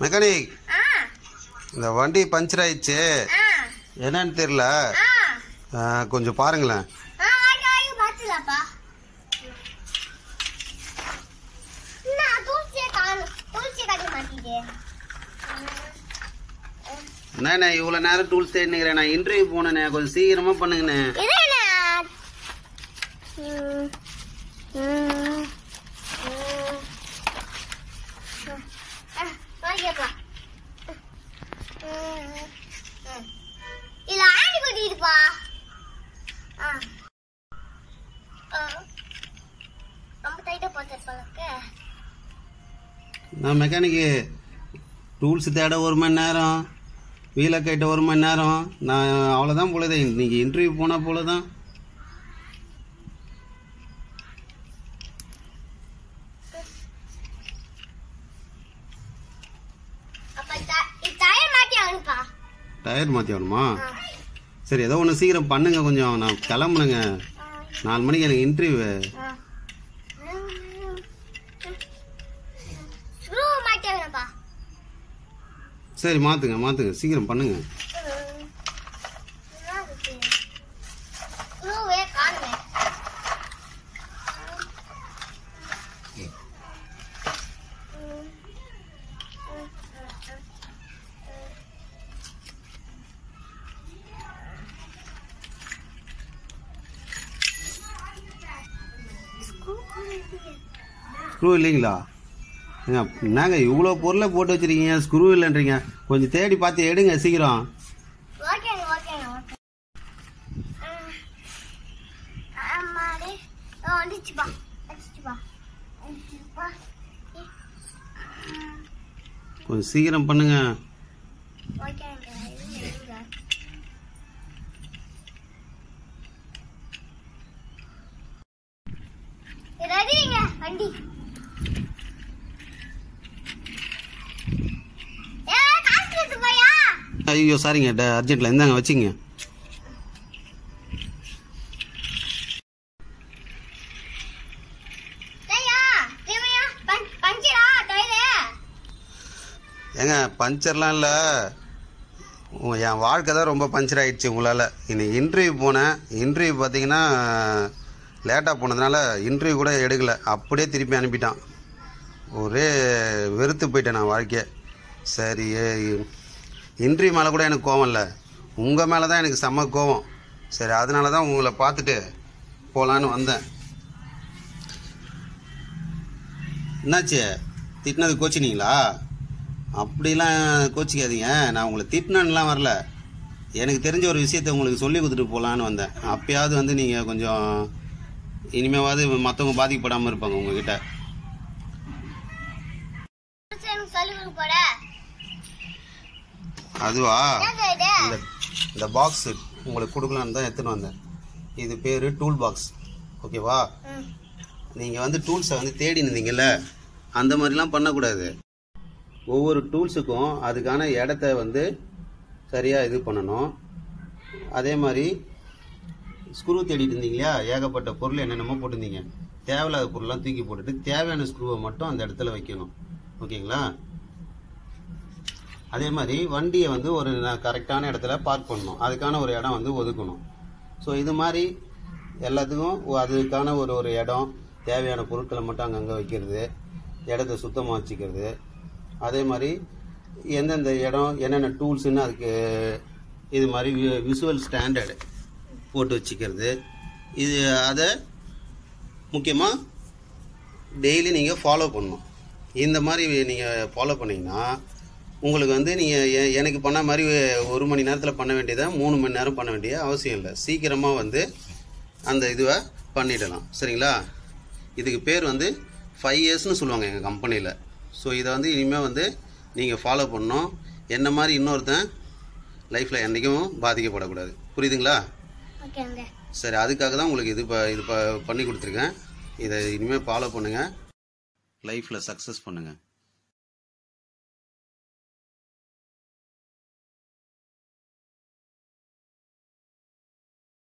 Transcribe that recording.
Mechanic ஆ இந்த வண்டி puncture ஆயிடுச்சு ஆ என்னன்னு தெரியல ஆ ஆ, கொஞ்சம் பாருங்களேன் ஆ ஆகி ஆகி பார்த்துலாப்பா என்ன தூசியை காணும் தூசியை காட்ட மாட்டேங்குது என்னண்ணே இவ்வளோ நேரம் டூல்ஸ் தேடினுக்கிறேன் நான் இன்டர்வியூ போனேண்ணே கொஞ்சம் சீக்கிரமாக பண்ணுங்கண்ணே இது என்ன ம், ம், ம். ஆ, வாங்கிக்கப்பா. ம், ம். இதுல ஆணி கொட்டிடுப்பா ஆ ஆ. ரொம்ப டைட்டா போட்டிருப்பாங்க நான் மெக்கானிக்கு டூல்ஸ் தேட ஒரு மணி நேரம் வீலை கைட்ட ஒரு மணி நேரம் நான் அவ்வளோதான் போலதே இன்னைக்கு இன்டர்வியூ போனால் போல தான் அப்ப த- இது டயர் மாட்டி அனுப்பா டயர் மாற்றி ஆகணுமா சரி ஏதோ ஒன்று சீக்கிரம் பண்ணுங்க கொஞ்சம் நான் கிளம்புனுங்க நாலு மணிக்கு எனக்கு இன்டர்வியூ ஸ்க்ரூ மாட்டி வேணும்ப்பா சரி மாற்றுங்க மாற்றுங்க சீக்கிரம் பண்ணுங்க ஸ்க்ரூவே காணுமே ஸ்க்ரூ இல்லைங்களா ஏங்க, என்னங்க இவ்வளோ பொருளை போட்டு வச்சிருக்கீங்க ஸ்க்ரூ இல்லைன்றீங்க கொஞ்சம் தேடி பார்த்து எடுங்க சீக்கிரம் ஓகேங்க ஓகேங்க ஓகே ஆமாடி ஓ வந்துச்சுப்பா வந்துச்சுப்பா வந்துச்சுப்பா கொஞ்சம் சீக்கிரம் பண்ணுங்க ஓகேங்க இருங்க, இருங்க. ரெடிங்க வண்டி ஏ காசு எடுத்து போயா ஐயோ சாரிங்க ட- அர்ஜென்ட்டில் இந்தாங்க வச்சுங்க ஏய்யா தேவையா பஞ்- பஞ்சரா டைலே ஏங்க பஞ்சர்லாம் இல்லை என் வாழ்க்கை தான் ரொம்ப பஞ்சர் ஆயிடுச்சு உங்களால் இன்னைக்கு இன்டர்வியூ போனேன் இன்டர்வியூ பார்த்தீங்கன்னா லேட்டாக போனதுனால இன்டர்வியூ கூட எடுக்கலை அப்படியே திருப்பி அனுப்பிட்டான் ஒரே வெறுத்து போயிட்டேன் நான் வாழ்க்கையை சரி இன்டர்வியூ மேலே கூட எனக்கு கோவம் இல்லை உங்கள் மேலே தான் எனக்கு செம்ம கோவம் சரி அதனால தான் உங்களை பார்த்துட்டு போகலான்னு வந்தேன் என்னாச்சு திட்டினது கோச்சினீங்களா அப்படிலாம் கோச்சிக்காதீங்க நான் உங்களை திட்டினேன்லாம் வரல எனக்கு தெரிஞ்ச ஒரு விஷயத்தை உங்களுக்கு சொல்லி கொடுத்துட்டு போகலான்னு வந்தேன் அப்பயாவது வந்து நீங்கள் கொஞ்சம் இனிமேவாவது மற்றவங்க பாதிக்கப்படாமல் இருப்பாங்க உங்ககிட்ட எனக்கு சொல்லி கொடுக்க போற அதுவா என்னது இது இந்த இந்த பாக்ஸ் உங்களுக்கு கொடுக்கலான்னு தான் எடுத்துன்னு வந்தேன் இது பேர் டூல் பாக்ஸ் ஓகேவா ம். நீங்கள் வந்து டூல்ஸை வந்து தேடி இருந்தீங்கல்ல அந்த மாதிரிலாம் பண்ணக்கூடாது ஒவ்வொரு டூல்ஸுக்கும் அதுக்கான இடத்த வந்து சரியாக இது பண்ணணும் அதே மாதிரி ஸ்க்ரூ தேடிட்டு இருந்தீங்க இல்லையா ஏகப்பட்ட பொருள் என்னென்னமோ போட்டிருந்தீங்க தேவையில்லாத பொருள்லாம் தூக்கி போட்டுட்டு தேவையான ஸ்க்ரூவை மட்டும் அந்த இடத்துல வைக்கணும் ஓகேங்களா அதே மாதிரி வண்டியை வந்து ஒரு கரெக்டான இடத்துல பார்க் பண்ணணும் அதுக்கான ஒரு இடம் வந்து ஒதுக்கணும் ஸோ இது மாதிரி எல்லாத்துக்கும் ஒ- அதுக்கான ஒரு ஒரு இடம் தேவையான பொருட்களை மட்டும் அங்கங்கே வைக்கிறது இடத்த சுத்தமாக வச்சுக்கிறது அதே மாதிரி எந்தெந்த இடம் என்னென்ன டூல்ஸ்ன்னு அதுக்கு இது மாதிரி விசுவல் ஸ்டாண்டர்டு போட்டு வச்சுக்கிறது இது அதை முக்கியமாக டெய்லி நீங்கள் ஃபாலோ பண்ணணும் இந்த மாதிரி நீங்கள் ஃபாலோ பண்ணீங்கன்னா உங்களுக்கு வந்து நீங்கள் எனக்கு பண்ண மாதிரி ஒரு மணி நேரத்தில் பண்ண வேண்டியதை மூணு மணி நேரம் பண்ண வேண்டிய அவசியம் இல்லை சீக்கிரமாக வந்து அந்த இதுவை பண்ணிடலாம் சரிங்களா இதுக்கு பேர் வந்து ஃபைவ் இயர்ஸ்னு சொல்லுவாங்க எங்கள் கம்பெனியில் ஸோ இதை வந்து இனிமேல் வந்து நீங்கள் ஃபாலோ பண்ணணும் என்ன மாதிரி இன்னொருத்தன் லைஃப்பில் என்றைக்கும் பாதிக்கப்படக்கூடாது புரியுதுங்களா ஓகேங்க சரி அதுக்காக தான் உங்களுக்கு இது ப இது ப பண்ணி கொடுத்துருக்கேன் இதை இனிமேல் ஃபாலோ பண்ணுங்கள் லைஃப்பில் சக்ஸஸ் பண்ணுங்கள்